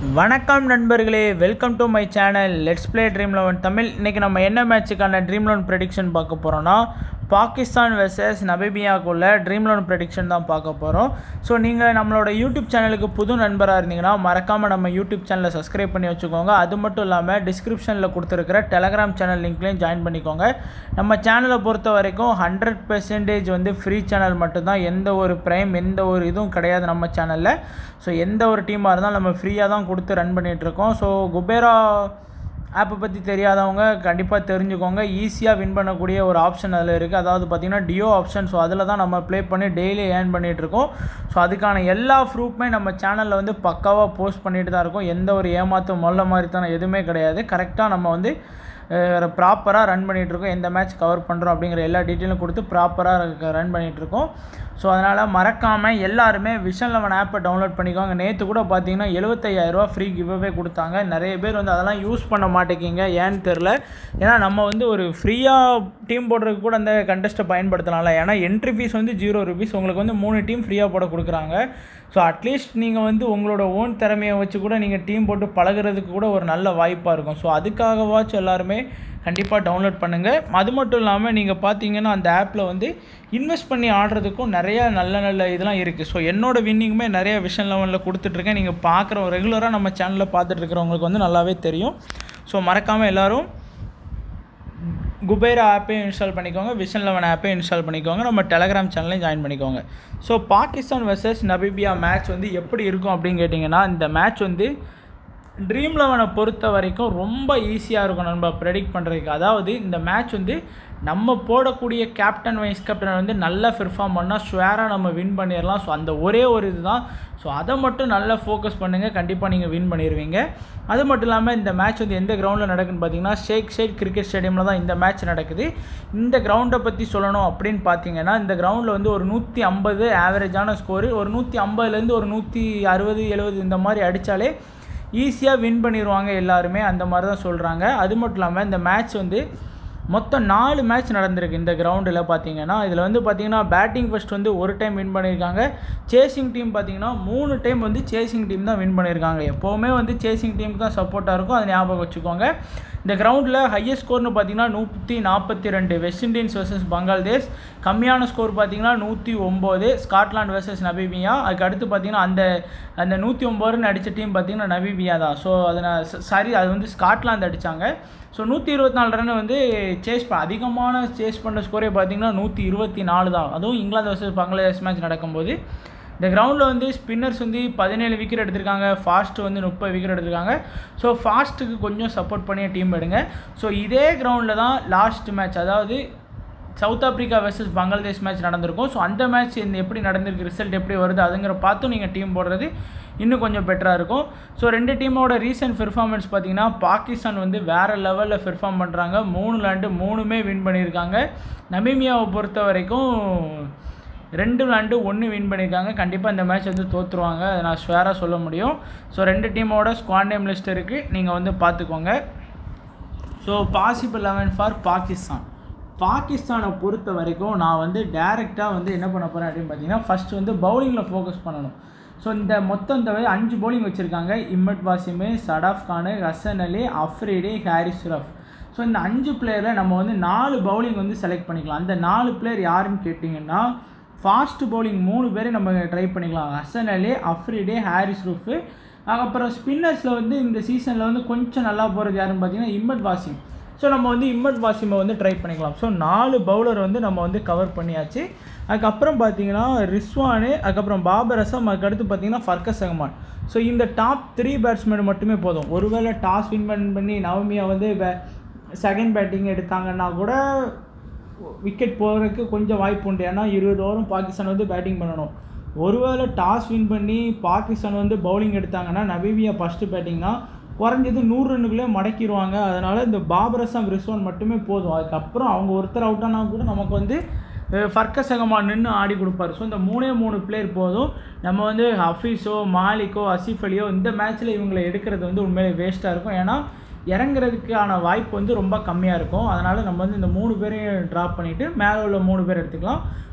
வணக்கம் நண்பர்களே welcome to my channel let's play Dream Eleven Tamil இன்றைக்கி நம்ம என்ன மேட்ச்சுக்கான ட்ரீம் லெவன் ப்ரெடிக்ஷன் பார்க்க போகிறோன்னா பாகிஸ்தான் வெர்சஸ் நபிபியாக்குள்ள ட்ரீம் லெவன் ப்ரெடிக்ஷன் தான் பார்க்க போகிறோம் ஸோ நீங்கள் நம்மளோட யூடியூப் சேனலுக்கு புது நண்பராக இருந்தீங்கன்னா மறக்காமல் நம்ம யூடியூப் சேனலை சப்ஸ்கிரைப் பண்ணி வச்சுக்கோங்க அது மட்டும் இல்லாமல் டிஸ்கிரிப்ஷனில் கொடுத்துருக்கிற டெலகிராம் சேனல் லிங்க்லேயும் ஜாயின் பண்ணிக்கோங்க நம்ம சேனலை பொறுத்த வரைக்கும் ஹண்ட்ரட் பெர்சன்டேஜ் வந்து ஃப்ரீ சேனல் மட்டும்தான் எந்த ஒரு ப்ரைம் எந்த ஒரு இதுவும் கிடையாது நம்ம சேனலில் ஸோ எந்த ஒரு டீமாக இருந்தாலும் நம்ம ஃப்ரீயாக தான் கொடுத்து ரன் பண்ணிகிட்ருக்கோம் ஸோ குபேரா ஆப்பை பற்றி தெரியாதவங்க கண்டிப்பாக தெரிஞ்சுக்கோங்க ஈஸியாக வின் பண்ணக்கூடிய ஒரு ஆப்ஷன் அதில் இருக்குது அதாவது பார்த்திங்கன்னா டியோ ஆப்ஷன் ஸோ அதில் தான் நம்ம ப்ளே பண்ணி டெய்லி ஏர்ன் பண்ணிகிட்ருக்கோம் ஸோ அதுக்கான எல்லா ப்ரூஃப்மே நம்ம சேனலில் வந்து பக்காவாக போஸ்ட் பண்ணிட்டு தான் இருக்கோம் எந்த ஒரு ஏமாத்து மொல்ல மாதிரி தானே எதுவுமே கிடையாது கரெக்டாக நம்ம வந்து ப்ராப்பராக ரன் பண்ணிகிட்ருக்கோம் எந்த மேட்ச் கவர் பண்ணுறோம் அப்படிங்கிற எல்லா டீட்டெயிலும் கொடுத்து ப்ராப்பராக ரன் பண்ணிகிட்ருக்கோம் ஸோ அதனால் மறக்காமல் எல்லாருமே விஷன் லெவன் ஆப்பை டவுன்லோட் பண்ணிக்கோங்க நேற்று கூட பார்த்தீங்கன்னா எழுபத்தையாயிரரூவா ஃப்ரீ கிவ்அவே கொடுத்தாங்க நிறைய பேர் வந்து அதெல்லாம் யூஸ் பண்ண மாட்டேங்கிங்க ஏன்னு தெரில ஏன்னா நம்ம வந்து ஒரு ஃப்ரீயாக டீம் போடுறதுக்கு கூட அந்த கண்டெஸ்ட்டை பயன்படுத்தலாம்ல ஏன்னா என்ட்ரி ஃபீஸ் வந்து ஜீரோ ருபீஸ் உங்களுக்கு வந்து மூணு டீம் ஃப்ரீயாக போட கொடுக்குறாங்க ஸோ அட்லீஸ்ட் நீங்கள் வந்து உங்களோட ஓன் திறமையை வச்சு கூட நீங்கள் டீம் போட்டு பழகிறதுக்கு கூட ஒரு நல்ல வாய்ப்பாக இருக்கும் ஸோ அதுக்காகவாச்சும் எல்லாருமே கண்டிப்பாக டவுன்லோட் பண்ணுங்கள் அது மட்டும் இல்லாமல் நீங்கள் பார்த்தீங்கன்னா அந்த ஆப்பில் வந்து இன்வெஸ்ட் பண்ணி ஆடுறதுக்கும் நிறைய நல்ல நல்ல இதெல்லாம் இருக்குது ஸோ என்னோட வின்னிங்குமே நிறைய விஷன் லெவலில் கொடுத்துட்ருக்கேன் நீங்கள் பார்க்குற ரெகுலராக நம்ம சேனலில் பார்த்துட்ருக்கிறவங்களுக்கு வந்து நல்லாவே தெரியும் ஸோ மறக்காமல் எல்லோரும் குபேரா ஆப்பையும் இன்ஸ்டால் பண்ணிக்கோங்க விஷன் லெவன் ஆப்பையும் இன்ஸ்டால் பண்ணிக்கோங்க நம்ம டெலகிராம் சேனலையும் ஜாயின் பண்ணிக்கோங்க so Pakistan versus Namibia match வந்து எப்படி இருக்கும் அப்படின்னு கேட்டிங்கன்னா இந்த மேட்ச் வந்து ட்ரீம் லெவனை பொறுத்த வரைக்கும் ரொம்ப ஈஸியாக இருக்கும் நம்ம ப்ரெடிக்ட் பண்ணுறதுக்கு அதாவது இந்த மேட்ச் வந்து நம்ம போடக்கூடிய கேப்டன் வைஸ் கேப்டன் வந்து நல்லா பெர்ஃபார்ம் பண்ணால் ஷுவராக நம்ம வின் பண்ணிடலாம் ஸோ அந்த ஒரே ஒரு இது தான் ஸோ அதை மட்டும் நல்லா ஃபோக்கஸ் பண்ணுங்கள் கண்டிப்பாக நீங்கள் வின் பண்ணிடுவீங்க அது மட்டும் இல்லாமல் இந்த மேட்ச் வந்து எந்த கிரவுண்டில் நடக்குதுன்னு பார்த்தீங்கன்னா ஷேக் ஷேக் கிரிக்கெட் ஸ்டேடியமில் தான் இந்த மேட்ச் நடக்குது இந்த கிரவுண்டை பற்றி சொல்லணும் அப்படின்னு பார்த்தீங்கன்னா இந்த கிரவுண்டில் வந்து ஒரு நூற்றி ஐம்பது ஆவரேஜான ஸ்கோரு ஒரு நூற்றி ஐம்பதுலேருந்து ஒரு நூற்றி அறுபது எழுபது இந்த மாதிரி அடித்தாலே ஈஸியாக வின் பண்ணிடுவாங்க எல்லாருமே அந்த மாதிரி தான் சொல்கிறாங்க அது மட்டும் இல்லாமல் இந்த மேட்ச் வந்து மொத்தம் நாலு மேட்ச் நடந்திருக்கு இந்த கிரவுண்டில் பார்த்தீங்கன்னா இதில் வந்து பார்த்தீங்கன்னா பேட்டிங் ஃபஸ்ட் வந்து ஒரு டைம் வின் பண்ணியிருக்காங்க சேசிங் டீம் பார்த்தீங்கன்னா மூணு டைம் வந்து சேசிங் டீம் தான் வின் பண்ணியிருக்காங்க எப்போவுமே வந்து சேசிங் டீமுக்கு தான் சப்போர்ட்டாக இருக்கும் அதை ஞாபகம் வச்சுக்கோங்க இந்த கிரவுண்டில் ஹையஸ்ட் ஸ்கோர்னு பார்த்தீங்கன்னா நூற்றி நாற்பத்தி ரெண்டு வெஸ்ட் இண்டீஸ் வர்சஸ் பங்களாதேஷ் கம்மியான ஸ்கோர் பார்த்தீங்கன்னா நூற்றி ஒம்பது ஸ்காட்லாண்ட் வர்சஸ் நபிபியா அதுக்கு அடுத்து பார்த்தீங்கன்னா அந்த அந்த நூற்றி ஒம்போதுன்னு அடித்த டீம் பார்த்தீங்கன்னா நபிபியா தான் ஸோ அதை நான் சாரி அது வந்து ஸ்காட்லாந்து அடித்தாங்க ஸோ நூற்றி இருபத்தி நாலு ரன் வந்து சேஸ் ப அதிகமான சேஸ் பண்ண ஸ்கோரே பார்த்தீங்கன்னா நூற்றி இருபத்தி நாலு தான் அதுவும் இங்கிலாந்து வர்சஸ் பங்களாதேஷ் மேட்ச் நடக்கும்போது இந்த கிரவுண்டில் வந்து ஸ்பின்னர்ஸ் வந்து பதினேழு விக்கெட் எடுத்திருக்காங்க ஃபாஸ்ட் வந்து முப்பது விக்கெட் எடுத்திருக்காங்க ஸோ ஃபாஸ்ட்டுக்கு கொஞ்சம் சப்போர்ட் பண்ணி டீம் எடுங்க ஸோ இதே கிரவுண்டில் தான் லாஸ்ட் மேட்ச் அதாவது South Africa versus Bangladesh match நடந்திருக்கும் ஸோ அந்த மேட்ச் இந்த எப்படி நடந்திருக்கு ரிசல்ட் எப்படி வருது அதுங்கிற பார்த்தும் நீங்கள் டீம் போடுறது இன்னும் கொஞ்சம் பெட்டராக இருக்கும் ஸோ ரெண்டு டீமோட ரீசன்ட் பெர்ஃபார்மன்ஸ் பார்த்தீங்கன்னா பாகிஸ்தான் வந்து வேறு லெவலில் பெர்ஃபார்ம் பண்ணுறாங்க மூணு லேண்டு மூணுமே வின் பண்ணியிருக்காங்க நமீமியாவை பொறுத்த வரைக்கும் ரெண்டு விளாண்டு ஒன்று வின் பண்ணியிருக்காங்க கண்டிப்பாக இந்த மேட்ச் வந்து தோற்றுருவாங்க அதை நான் ஷுவராக சொல்ல முடியும் ஸோ ரெண்டு டீமோட ஸ்குவாட் நேம் லிஸ்ட் இருக்குது நீங்கள் வந்து பார்த்துக்கோங்க so possible eleven for Pakistan பாகிஸ்தானை பொறுத்த வரைக்கும் நான் வந்து டேரெக்டாக வந்து என்ன பண்ண போகிறேன் அப்படின்னு பார்த்தீங்கன்னா ஃபஸ்ட்டு வந்து பவுலிங்கில் ஃபோக்கஸ் பண்ணணும் ஸோ இந்த மொத்தம் இந்த அஞ்சு பவுலிங் வச்சுருக்காங்க இம்மட் வாசிமு சடாஃப் கானு ஹசன் அலி அஃப்ரீடி ஹாரிஸ் ரஃப் ஸோ இந்த அஞ்சு பிளேயரில் நம்ம வந்து நாலு பவுலிங் வந்து செலக்ட் பண்ணிக்கலாம் அந்த நாலு பிளேயர் யாருன்னு கேட்டிங்கன்னா ஃபாஸ்ட் பவுலிங் மூணு பேரை நம்ம ட்ரை பண்ணிக்கலாம் ஹசன் அலி அஃப்ரிடே ஹாரிஸ் ரூஃபு அப்புறம் ஸ்பின்னர்ஸில் வந்து இந்த சீசனில் வந்து கொஞ்சம் நல்லா போகிறது யாருன்னு பார்த்தீங்கன்னா இம்மட் வாசிம் ஸோ நம்ம வந்து இம்மட் வாசிமை வந்து ட்ரை பண்ணிக்கலாம் ஸோ நாலு பவுலர் வந்து நம்ம வந்து கவர் பண்ணியாச்சு அதுக்கப்புறம் பார்த்தீங்கன்னா ரிஸ்வானு அதுக்கப்புறம் பாபர் அசம் அதுக்கடுத்து பார்த்தீங்கன்னா ஃபர்கஸ் அகமான் ஸோ இந்த டாப் த்ரீ பேட்ஸ்மேன் மட்டுமே போதும் ஒருவேளை டாஸ் வின் பண்ணி நவமியா வந்து செகண்ட் பேட்டிங் எடுத்தாங்கன்னா கூட விக்கெட் போகிறதுக்கு கொஞ்சம் வாய்ப்பு உண்டு ஏன்னா இருபது ஓவரும் பாகிஸ்தான் வந்து பேட்டிங் பண்ணணும் ஒருவேளை டாஸ் வின் பண்ணி பாகிஸ்தான் வந்து பவுலிங் எடுத்தாங்கன்னா நபீபியா ஃபஸ்ட்டு பேட்டிங்னா குறைஞ்சது நூறு ரன்னுக்குள்ளே மடக்கிடுவாங்க அதனால் இந்த பாபரசம் ரிஸ்வான் மட்டுமே போதும் அதுக்கப்புறம் அவங்க ஒருத்தர் அவுட் ஆனால் கூட நமக்கு வந்து ஃபர்கசகமா நின்று ஆடி கொடுப்பார் ஸோ இந்த மூணே மூணு பிளேயர் போதும் நம்ம வந்து ஹஃபீஸோ மாலிக்கோ அசிஃப் அலியோ இந்த மேட்ச்சில் இவங்களை எடுக்கிறது வந்து உண்மையிலே வேஸ்ட்டாக இருக்கும் ஏன்னா இறங்குறதுக்கான வாய்ப்பு வந்து ரொம்ப கம்மியாக இருக்கும் அதனால் நம்ம வந்து இந்த மூணு பேரையும் ட்ராப் பண்ணிவிட்டு மேலே உள்ள மூணு பேர் எடுத்துக்கலாம்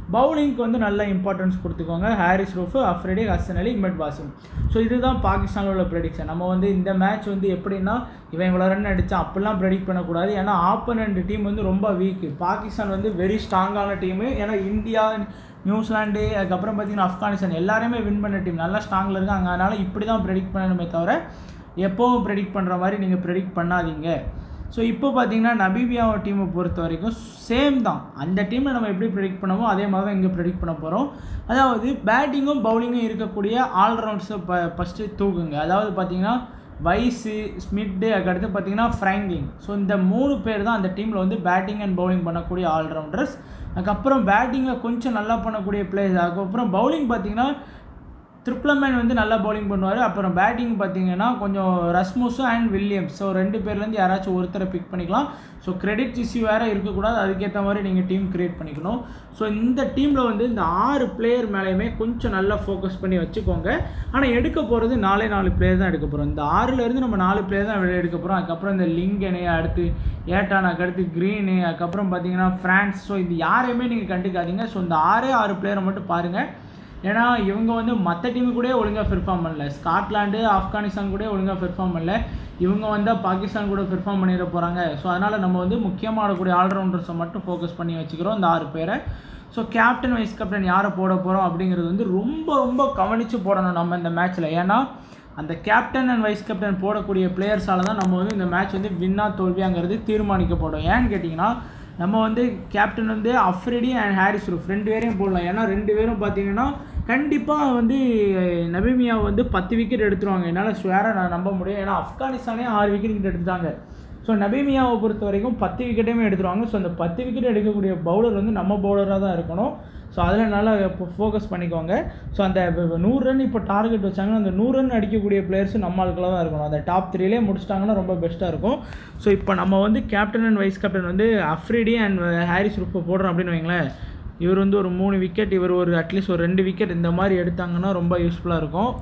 பவுலிங்க்கு வந்து நல்ல இம்பார்ட்டன்ஸ் கொடுத்துக்கோங்க ஹாரிஸ் ரூஃபு அஃப்ரெடி ஹசன் அலி இமெட் வாசிம் ஸோ இதுதான் பாகிஸ்தானில் உள்ள ப்ரெடிக்ஷன் நம்ம வந்து இந்த மேட்ச் வந்து எப்படின்னா இவன் இவ்வளோ ரன் அடித்தான் அப்படிலாம் ப்ரெடிக்ட் பண்ணக்கூடாது ஏன்னா ஆப்போனண்ட் டீம் வந்து ரொம்ப வீக்கு பாகிஸ்தான் வந்து வெரி ஸ்ட்ராங்கான டீமு ஏன்னா இந்தியா நியூசிலாண்டு அதுக்கப்புறம் பார்த்தீங்கன்னா ஆப்கானிஸ்தான் எல்லாருமே வின் பண்ண டீம் நல்லா ஸ்ட்ராங்கில் இருக்காங்க அதனால் இப்படி தான் ப்ரெடிக்ட் பண்ணணுமே தவிர எப்போவும் ப்ரெடிக்ட் பண்ணுற மாதிரி நீங்கள் ப்ரெடிக்ட் பண்ணாதீங்க ஸோ இப்போ பார்த்தீங்கன்னா நபீபியா டீமை பொறுத்த வரைக்கும் சேம் தான் அந்த டீமில் நம்ம எப்படி ப்ரெடிக்ட் பண்ணமோ அதே மாதிரி தான் இங்கே ப்ரெடிக்ட் பண்ண போகிறோம் அதாவது பேட்டிங்கும் பவுலிங்கும் இருக்கக்கூடிய ஆல்ரவுண்ட்ஸை ப ஃபஸ்ட்டு தூக்குங்க அதாவது பார்த்தீங்கன்னா வைஸு ஸ்மிட்டு அதுக்கடுத்து பார்த்தீங்கன்னா ஃப்ராங்க்லிங் ஸோ இந்த மூணு பேர் தான் அந்த டீமில் வந்து பேட்டிங் அண்ட் பவுலிங் பண்ணக்கூடிய ஆல்ரவுண்டர்ஸ் அதுக்கப்புறம் பேட்டிங்கில் கொஞ்சம் நல்லா பண்ணக்கூடிய பிளேயர்ஸ் அதுக்கப்புறம் பவுலிங் பார்த்தீங்கன்னா ட்ரிப்ளமேன் வந்து நல்லா பவுலிங் பண்ணுவார் அப்புறம் பேட்டிங் பார்த்தீங்கன்னா கொஞ்சம் ரஸ்முஸும் அண்ட் வில்லியம்ஸ் ஸோ ரெண்டு பேர்லேருந்து யாராச்சும் ஒருத்தரை பிக் பண்ணிக்கலாம் ஸோ கிரெடிட் இஷ்யூ வேறு இருக்கக்கூடாது அதுக்கேற்ற மாதிரி நீங்கள் டீம் க்ரியேட் பண்ணிக்கணும் ஸோ இந்த டீமில் வந்து இந்த ஆறு பிளேயர் மேலேயுமே கொஞ்சம் நல்லா ஃபோக்கஸ் பண்ணி வச்சுக்கோங்க ஆனால் எடுக்க போகிறது நாலே நாலு பிளேயர் தான் எடுக்க போகிறோம் இந்த ஆறுலேருந்து நம்ம நாலு பிளேயர் தான் வெளியே எடுக்க போகிறோம் அதுக்கப்புறம் இந்த லிங்கனு அடுத்து ஏட்டான் அதுக்கடுத்து க்ரீனு அதுக்கப்புறம் பார்த்தீங்கன்னா ஃப்ரான்ஸ் ஸோ இது யாரையுமே நீங்கள் கண்டுக்காதீங்க ஸோ இந்த ஆறே ஆறு பிளேயரை மட்டும் பாருங்கள் ஏன்னா இவங்க வந்து மற்ற டீமு கூட ஒழுங்காக பெர்ஃபார்ம் பண்ணல ஸ்காட்லாண்டு ஆப்கானிஸ்தான் கூட ஒழுங்காக பெர்ஃபார்ம் பண்ணல இவங்க வந்தால் பாகிஸ்தான் கூட பெர்ஃபார்ம் பண்ணிட போகிறாங்க ஸோ அதனால் நம்ம வந்து முக்கியமாக ஆடக்கூடிய ஆல்ரவுண்டர்ஸை மட்டும் ஃபோக்கஸ் பண்ணி வச்சுக்கிறோம் இந்த ஆறு பேரை ஸோ கேப்டன் வைஸ் கேப்டன் யாரை போட போகிறோம் அப்படிங்கிறது வந்து ரொம்ப ரொம்ப கவனித்து போடணும் நம்ம இந்த மேட்ச்சில் ஏன்னா அந்த கேப்டன் அண்ட் வைஸ் கேப்டன் போடக்கூடிய பிளேயர்ஸால தான் நம்ம வந்து இந்த மேட்ச் வந்து வின்னா தோல்வியாங்கிறது தீர்மானிக்கப்படும் ஏன்னு கேட்டிங்கன்னா நம்ம வந்து கேப்டன் வந்து அஃப்ரெடி அண்ட் ஹாரிஸ் ரூஃப் ரெண்டு பேரையும் போடலாம் ஏன்னா ரெண்டு பேரும் பார்த்தீங்கன்னா கண்டிப்பாக வந்து நபிமியா வந்து பத்து விக்கெட் எடுத்துருவாங்க என்னால் ஸ்வேராக நான் நம்ப முடியும் ஏன்னா ஆப்கானிஸ்தானே ஆறு விக்கெட் கிட்ட எடுத்துட்டாங்க ஸோ நபிமியாவை பொறுத்த வரைக்கும் பத்து விக்கெட்டையுமே எடுத்துருவாங்க ஸோ அந்த பத்து விக்கெட் எடுக்கக்கூடிய பவுலர் வந்து நம்ம பவுலராக தான் இருக்கணும் ஸோ அதில் நல்லா இப்போ ஃபோக்கஸ் பண்ணிக்கோங்க ஸோ அந்த இப்ப நூறு ரன் இப்போ டார்கெட் வச்சாங்கன்னா அந்த நூறு ரன் அடிக்கக்கூடிய பிளேயர்ஸும் நம்ம ஆளுக்கெல்லாம் தான் இருக்கணும் அந்த டாப் த்ரீலே முடிச்சிட்டாங்கன்னா ரொம்ப பெஸ்ட்டாக இருக்கும் ஸோ இப்போ நம்ம வந்து கேப்டன் அண்ட் வைஸ் கேப்டன் வந்து அஃப்ரிடி அண்ட் ஹாரிஸ் ரூப்பை போடுறோம் அப்படின்னு வைங்களேன் இவர் வந்து ஒரு மூணு விக்கெட் இவர் ஒரு அட்லீஸ்ட் ஒரு ரெண்டு விக்கெட் இந்த மாதிரி எடுத்தாங்கன்னா ரொம்ப யூஸ்ஃபுல்லாக இருக்கும்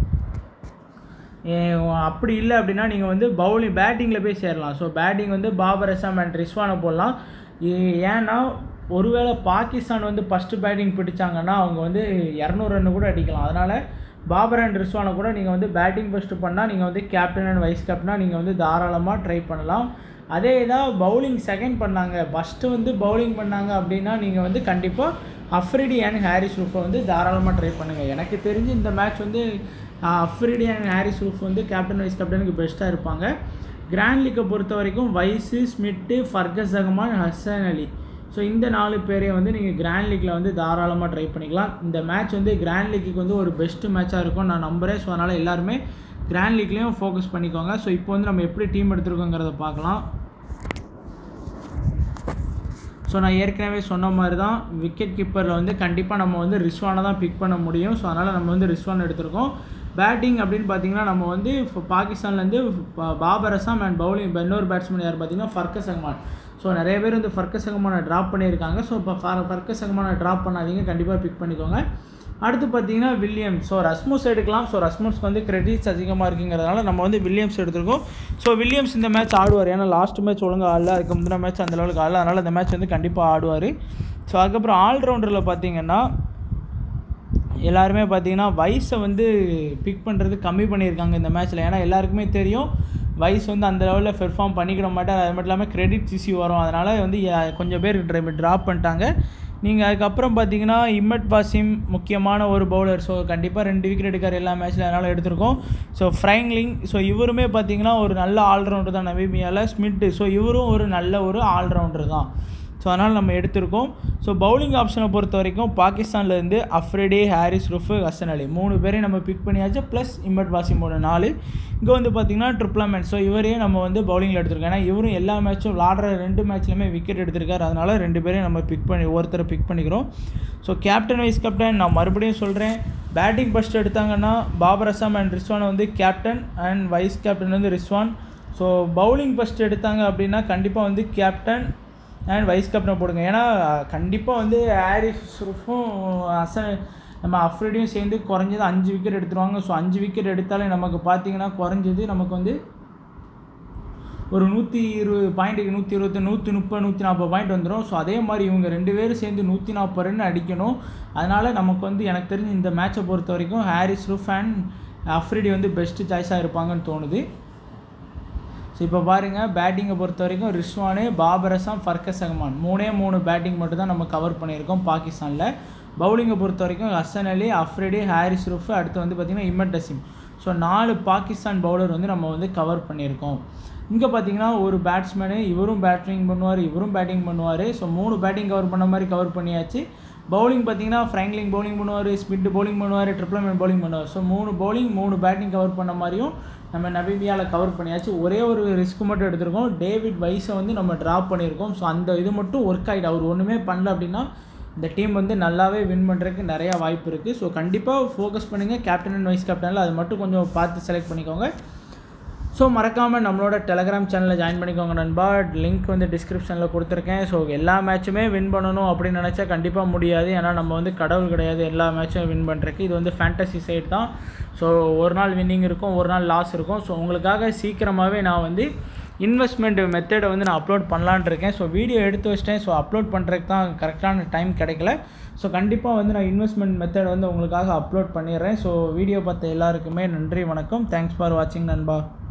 ஏ, அப்படி இல்லை அப்படின்னா நீங்கள் வந்து பவுலிங் பேட்டிங்கில் போய் சேரலாம் ஸோ பேட்டிங் வந்து பாபர் அசாம் அண்ட் ரிஸ்வானை போடலாம் ஏ- ஏன்னா ஒருவேளை பாகிஸ்தான் வந்து ஃபஸ்ட்டு பேட்டிங் பிடிச்சாங்கன்னா அவங்க வந்து இரநூறு ரன் கூட அடிக்கலாம் அதனால் பாபர் அண்ட் ரிஸ்வானை கூட நீங்கள் வந்து பேட்டிங் ஃபஸ்ட்டு பண்ணால் நீங்கள் வந்து கேப்டன் அண்ட் வைஸ் கேப்டனாக நீங்கள் வந்து தாராளமாக ட்ரை பண்ணலாம் அதே இதாக பவுலிங் செகண்ட் பண்ணாங்க ஃபஸ்ட்டு வந்து பவுலிங் பண்ணாங்க அப்படின்னா நீங்கள் வந்து கண்டிப்பாக அஃப்ரிடி அண்ட் ஹாரிஸ் ரூஃபை வந்து தாராளமாக ட்ரை பண்ணுங்கள் எனக்கு தெரிஞ்சு இந்த மேட்ச் வந்து அஃப்ரிடி அண்ட் ஹாரிஸ் ரூஃப் வந்து கேப்டன் வைஸ் கேப்டனுக்கு பெஸ்ட்டாக இருப்பாங்க கிராண்ட் லீக்கை பொறுத்த வரைக்கும் வைஸு ஸ்மிட்டு ஃபர்கஸ் ரஹ்மான் ஹசன் அலி ஸோ இந்த நாலு பேரையும் வந்து நீங்கள் கிராண்ட் லீக்கில் வந்து தாராளமாக ட்ரை பண்ணிக்கலாம் இந்த மேட்ச் வந்து கிராண்ட் லீக்குக்கு வந்து ஒரு பெஸ்ட்டு மேட்சாக இருக்கும் நான் நம்புகிறேன் ஸோ அதனால் எல்லாருமே கிராண்ட் லீக்லேயும் ஃபோக்கஸ் பண்ணிக்கோங்க ஸோ இப்போ வந்து நம்ம எப்படி டீம் எடுத்துருக்கோங்கிறத பார்க்கலாம் ஸோ நான் ஏற்கனவே சொன்ன மாதிரி தான் விக்கெட் கீப்பரில் வந்து கண்டிப்பாக நம்ம வந்து ரிஸ்வானை தான் பிக் பண்ண முடியும் ஸோ அதனால் நம்ம வந்து ரிஸ்வான் எடுத்திருக்கோம் பேட்டிங் அப்படின்னு பார்த்தீங்கன்னா நம்ம வந்து இப்போ பாகிஸ்தான்லேருந்து பா- பாபர் அசாம் அண்ட் பவுலிங் இன்னொரு பேட்ஸ்மேன் யார் பார்த்தீங்கன்னா ஃபர்கஸ் அகமான் ஸோ நிறைய பேர் வந்து ஃபர்கஸ் அகமானை ட்ராப் பண்ணியிருக்காங்க ஸோ இப்போ ஃபர்கஸ் அகமானை ட்ராப் பண்ணாதீங்க கண்டிப்பாக பிக் பண்ணிக்கோங்க அடுத்து பார்த்தீங்கன்னா வில்லியம்ஸ் ஸோ ரஸ்மூஸ் எடுக்கலாம் ஸோ ரஸ்மூஸ்க்கு வந்து கிரெடிட்ஸ் அதிகமாக இருக்குங்கிறதுனால நம்ம வந்து வில்லியம்ஸ் எடுத்திருக்கோம் ஸோ வில்லியம்ஸ் இந்த மேட்ச் ஆடுவார் ஏன்னா லாஸ்ட் மேட்ச் ஒழுங்காக ஆடல அதுக்கு முந்தின மேட்ச் அந்த லெவலுக்கு ஆடல அதனால் இந்த மேட்ச் வந்து கண்டிப்பாக ஆடுவார் ஸோ அதுக்கப்புறம் ஆல்ரவுண்டரில் பார்த்தீங்கன்னா எல்லாருமே பார்த்தீங்கன்னா வயசை வந்து பிக் பண்ணுறது கம்மி பண்ணியிருக்காங்க இந்த மேட்ச்சில் ஏன்னா எல்லாருக்குமே தெரியும் வயசு வந்து அந்த லெவலில் பெர்ஃபார்ம் பண்ணிக்கிட மாட்டார் அது மட்டும் இல்லாமல் கிரெடிட் இஷ்யூ வரும் அதனால் வந்து யா- கொஞ்சம் பேர் ட்ராப் பண்ணிட்டாங்க நீங்கள் அதுக்கப்புறம் பார்த்தீங்கன்னா இம்மட் வாசிம் முக்கியமான ஒரு பவுலர் ஸோ கண்டிப்பாக ரெண்டு விக்கெட் எடுக்கார் எல்லா மேட்ச்சில் அதனால் எடுத்திருக்கோம் ஸோ ஃப்ரைங்லிங் ஸோ இவருமே பார்த்தீங்கன்னா ஒரு நல்ல ஆல்ரவுண்டர் தான் நவீமியாவில் ஸ்மிட்டு ஸோ இவரும் ஒரு நல்ல ஒரு ஆல்ரவுண்டர் தான் ஸோ அதனால் நம்ம எடுத்திருக்கோம் ஸோ பவுலிங் ஆப்ஷனை பொறுத்த வரைக்கும் பாகிஸ்தான்லேருந்து அஃப்ரெடி ஹாரிஸ் ருஃபு ஹசன் அலி மூணு பேரையும் நம்ம பிக் பண்ணியாச்சு ப்ளஸ் இம்மட் வாசிமோட நாலு இங்கே வந்து பார்த்தீங்கன்னா ட்ரிப்ளமெண்ட் ஸோ இவரையும் நம்ம வந்து பவுலிங்கில் எடுத்திருக்கோம் ஏன்னா இவரும் எல்லா மேட்சும் விளாடுற ரெண்டு மேட்ச்லையுமே விக்கெட் எடுத்திருக்காரு அதனால் ரெண்டு பேரையும் நம்ம பிக் பண்ணி ஒருத்தரை பிக் பண்ணிக்கிறோம் ஸோ கேப்டன் வைஸ் கேப்டன் நான் மறுபடியும் சொல்கிறேன் பேட்டிங் ஃபஸ்ட் எடுத்தாங்கன்னா பாபர் அசாம் அண்ட் ரிஸ்வான் வந்து கேப்டன் அண்ட் வைஸ் கேப்டன் வந்து ரிஸ்வான் ஸோ பவுலிங் ஃபஸ்ட் எடுத்தாங்க அப்படின்னா கண்டிப்பாக வந்து கேப்டன் அண்ட் வைஸ் கேப்டனை போடுங்க ஏன்னா கண்டிப்பாக வந்து ஹாரிஸ் ரூஃபும் அசன் நம்ம அஃப்ரிடியும் சேர்ந்து குறைஞ்சது அஞ்சு விக்கெட் எடுத்துருவாங்க ஸோ அஞ்சு விக்கெட் எடுத்தாலே நமக்கு பார்த்தீங்கன்னா குறைஞ்சது நமக்கு வந்து ஒரு நூற்றி இருபது பாயிண்ட்டுக்கு நூற்றி இருபத்தி நூற்றி முப்பது நூற்றி நாற்பது பாயிண்ட் வந்துடும் ஸோ அதே மாதிரி இவங்க ரெண்டு பேரும் சேர்ந்து நூற்றி நாற்பது ரன் அடிக்கணும் அதனால் நமக்கு வந்து எனக்கு தெரிஞ்சு இந்த மேட்சை பொறுத்த வரைக்கும் ஹாரிஸ் ரூஃப் அண்ட் அஃப்ரிடி வந்து பெஸ்ட்டு சாய்ஸாக இருப்பாங்கன்னு தோணுது ஸோ இப்போ பாருங்கள் பேட்டிங்கை பொறுத்த வரைக்கும் ரிஸ்வானு பாபர் அசாம் ஃபர்கஸ் அகமான் மூணே மூணு பேட்டிங் மட்டும் தான் நம்ம கவர் பண்ணியிருக்கோம் பாகிஸ்தானில் பவுலிங்கை பொறுத்த வரைக்கும் ஹசன் அலி அஃப்ரிடி ஹாரிஸ் ரூஃப் அடுத்து வந்து பார்த்திங்கன்னா இமட் டசிம் ஸோ நாலு பாகிஸ்தான் பவுலர் வந்து நம்ம வந்து கவர் பண்ணியிருக்கோம் இங்கே பார்த்தீங்கன்னா ஒரு பேட்ஸ்மேனு இவரும் பேட்டிங் பண்ணுவார் இவரும் பேட்டிங் பண்ணுவார் ஸோ மூணு பேட்டிங் கவர் பண்ண மாதிரி கவர் பண்ணியாச்சு பவுலிங் பார்த்தீங்கன்னா ஃப்ராங்க்லிங் பவுலிங் பண்ணுவார் ஸ்பிட் பவுலிங் பண்ணுவார் ட்ரிப்ளமேன் பவுலிங் பண்ணுவார் ஸோ மூணு பவுலிங் மூணு பேட்டிங் கவர் பண்ண மாதிரியும் நம்ம நபிபியாவில் கவர் பண்ணியாச்சு ஒரே ஒரு ரிஸ்க் மட்டும் எடுத்திருக்கோம் டேவிட் வைஸை வந்து நம்ம ட்ராப் பண்ணியிருக்கோம் ஸோ அந்த இது மட்டும் ஒர்க் ஆகிட்டு அவர் ஒன்றுமே பண்ணல அப்படின்னா இந்த டீம் வந்து நல்லாவே வின் பண்ணுறதுக்கு நிறையா வாய்ப்பு இருக்குது ஸோ கண்டிப்பாக ஃபோக்கஸ் பண்ணுங்கள் கேப்டன் அண்ட் வைஸ் கேப்டனில் அது மட்டும் கொஞ்சம் பார்த்து செலக்ட் பண்ணிக்கோங்க ஸோ மறக்காமல் நம்மளோட டெலகிராம் சேனலில் ஜாயின் பண்ணிக்கோங்க நண்பா லிங்க் வந்து டிஸ்கிரிப்ஷனில் கொடுத்துருக்கேன் ஸோ எல்லா மேட்சுமே வின் பண்ணணும் அப்படின்னு நினச்சா கண்டிப்பாக முடியாது ஏன்னா நம்ம வந்து கடவுள் கிடையாது எல்லா மேட்சும் வின் பண்ணுறதுக்கு இது வந்து ஃபேண்டசி சைட் தான் ஸோ ஒரு நாள் வின்னிங் இருக்கும் ஒரு நாள் லாஸ் இருக்கும் ஸோ உங்களுக்காக சீக்கிரமாகவே நான் வந்து இன்வெஸ்ட்மெண்ட் மெத்தடை வந்து நான் அப்லோட் பண்ணலான்னு இருக்கேன் ஸோ வீடியோ எடுத்து வச்சிட்டேன் ஸோ அப்லோட் பண்ணுறதுக்கு தான் கரெக்டான டைம் கிடைக்கல ஸோ கண்டிப்பாக வந்து நான் இன்வெஸ்ட்மெண்ட் மெத்தட் வந்து உங்களுக்காக அப்லோட் பண்ணிடுறேன் ஸோ வீடியோ பார்த்த எல்லாருக்குமே நன்றி வணக்கம் தேங்க்ஸ் ஃபார் வாட்சிங் நண்பா